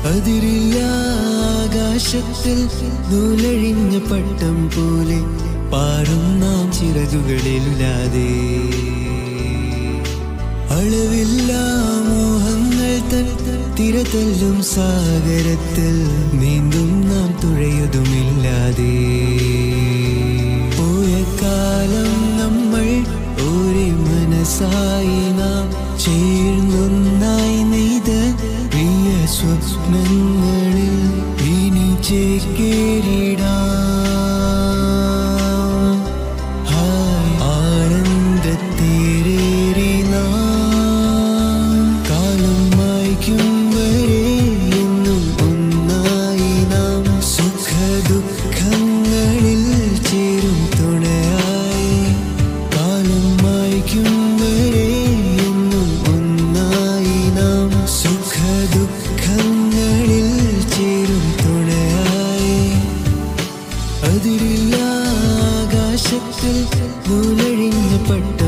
അതിരില്ല ആകാശത്തിൽ നൂലഴിഞ്ഞ പട്ടം പോലെ പാറും നാം ചിറകുകളില്ലാതെ അളവില്ല മോഹങ്ങൾ തൻ തിരതല്ലും സാഗരത്തിൽ നീന്തും നാം തുഴയതുമില്ലാതെ പോയ കാലം നമ്മൾ ഒരേ മനസ്സായി നാം ചേർന്നൊന്നായി നെയ്ത പ്രിയ സ്വപ്നങ്ങളിൽ ഇനി ചേക്കേറിടാം ഹായ് ആനന്ദത്തേരേറി നാം കാലം മായ്ക്കും വരെ എന്നും ഒന്നായി നാം സുഖ ദുഃഖങ്ങളിൽ ചേരും തുണയായി കാലം മായ്ക്കും വരെ എന്നും ഒന്നായി നാം സുഖ ദുഃഖങ്ങളിൽ ചേരും തുണയായി അതിരില്ല ആകാശത്തിൽ നൂലഴിഞ്ഞ പട്ട